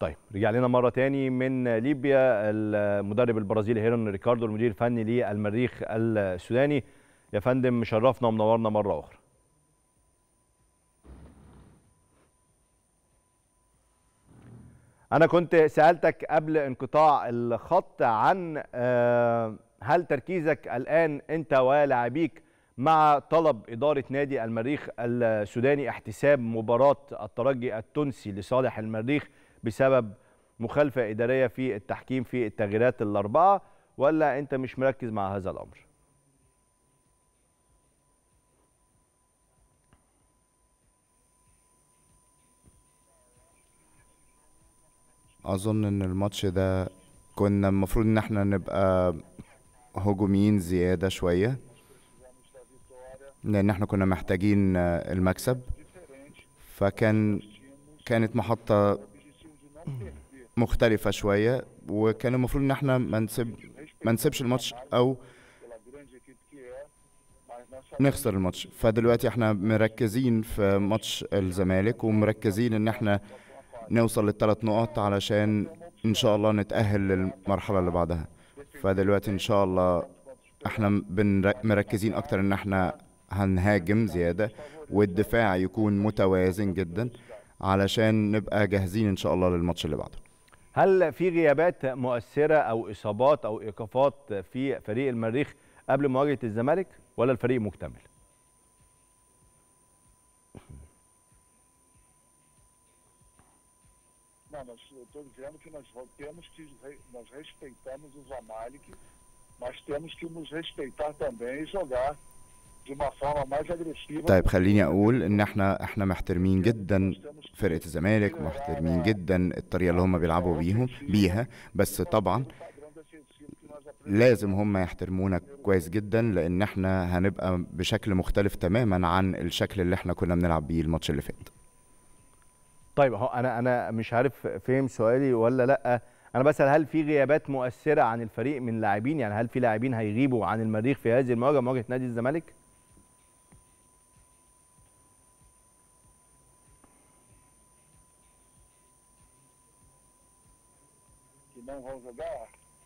طيب رجع لنا مره تاني من ليبيا المدرب البرازيلي هيرون ريكاردو المدير الفني للمريخ السوداني يا فندم مشرفنا ومنورنا مره اخرى انا كنت سالتك قبل انقطاع الخط عن آه، هل تركيزك الان انت ولاعبيك مع طلب اداره نادي المريخ السوداني احتساب مباراه الترجي التونسي لصالح المريخ بسبب مخالفه اداريه في التحكيم في التغييرات الاربعه ولا انت مش مركز مع هذا الامر اظن ان الماتش ده كنا المفروض ان احنا نبقى هجوميين زيادة شوية لان احنا كنا محتاجين آه، المكسب فكان كانت محطة مختلفة شوية وكان المفروض ان احنا ما نسيب ما نسيبش الماتش او نخسر الماتش فدلوقتي احنا مركزين في ماتش الزمالك ومركزين ان احنا نوصل للثلاث نقط علشان ان شاء الله نتأهل للمرحلة اللي بعدها فدلوقتي ان شاء الله احنا بنر- مركزين اكتر ان احنا هنهاجم زيادة والدفاع يكون متوازن جدا علشان نبقى جاهزين ان شاء الله للماتش اللي بعده هل في غيابات مؤثره او اصابات او ايقافات في فريق المريخ قبل مواجهه الزمالك ولا الفريق مكتمل Não, nós, eu estou dizendo que nós vamos- temos que re- nós respeitamos o Zamalek, mas temos que nos respeitar também e jogar de uma forma mais agressiva. طيب خليني اقول ان احنا احنا محترمين جدا فرقة الزمالك ومحترمين جدا الطريقة اللي هم بيلعبوا بيهم بيها بس طبعا o padrão defensivo que nós aprendemos. لازم هم يحترمونا كويس جدا لان احنا هنبقى بشكل مختلف تماما عن الشكل اللي احنا كنا بنلعب بيه الماتش اللي فات طيب هو انا انا مش عارف فهم سؤالي ولا لا انا بسال هل في غيابات مؤثره عن الفريق من لاعبين يعني هل في لاعبين هيغيبوا عن المريخ في هذه المواجهه مواجهه نادي الزمالك que não vão jogar?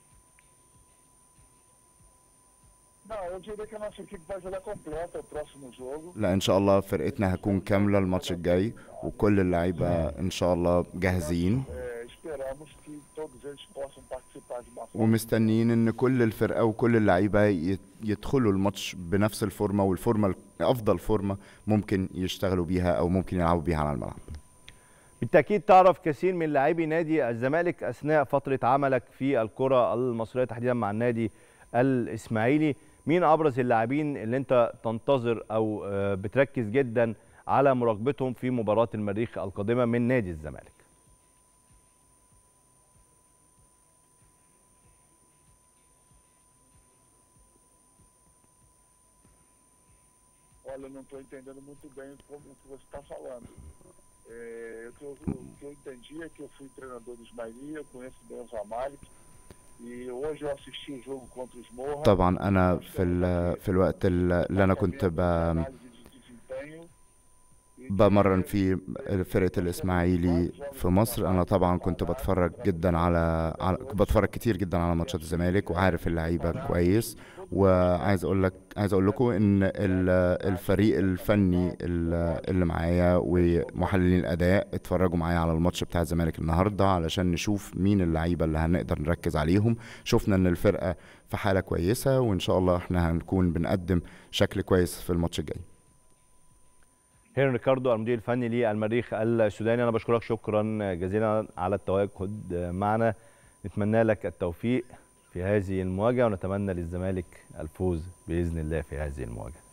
Não, eu diria que a nossa equipe vai jogar completa o próximo jogo. لا ان شاء الله فرقتنا هتكون كاملة الماتش الجاي وكل اللعيبة ان شاء الله جاهزين É, esperamos que todos eles possam participar de uma forma. ومستنيين ان كل الفرقة وكل اللعيبة يت- يدخلوا الماتش بنفس الفورمة والفورمة افضل فورمة ممكن يشتغلوا بيها او ممكن يلعبوا بيها على الملعب بالتاكيد تعرف كثير من لاعبي نادي الزمالك اثناء فتره عملك في الكره المصريه تحديدا مع النادي الاسماعيلي مين ابرز اللاعبين اللي انت تنتظر او آه، بتركز جدا على مراقبتهم في مباراه المريخ القادمه من نادي الزمالك Olha, eu não estou entendendo muito bem como que você está falando. É, o, que eu, o que eu entendi é que eu fui treinador do Ismaili, eu conheço bem o Zamalek. E hoje eu assisti o jogo contra os Morra. طبعا انا في ال- في الوقت اللي انا كنت ب Análise de desempenho. E بمرن que- في فرقة الإسماعيلي في مصر أنا طبعا كنت بتفرج جدا على, على بتفرج كتير جدا على ماتشات الزمالك وعارف اللعيبة كويس وعايز أقول لك عايز أقول لكم إن ال- الفريق الفني ال- اللي معايا ومحللين الأداء اتفرجوا معايا على الماتش بتاع الزمالك النهاردة علشان نشوف مين اللعيبة اللي هنقدر نركز عليهم شفنا إن الفرقة في حالة كويسة وإن شاء الله إحنا هنكون بنقدم شكل كويس في الماتش الجاي هيرن ريكاردو المدير الفني للمريخ السوداني انا بشكرك شكرا جزيلا على التواجد معنا نتمنى لك التوفيق في هذه المواجهه ونتمنى للزمالك الفوز باذن الله في هذه المواجهه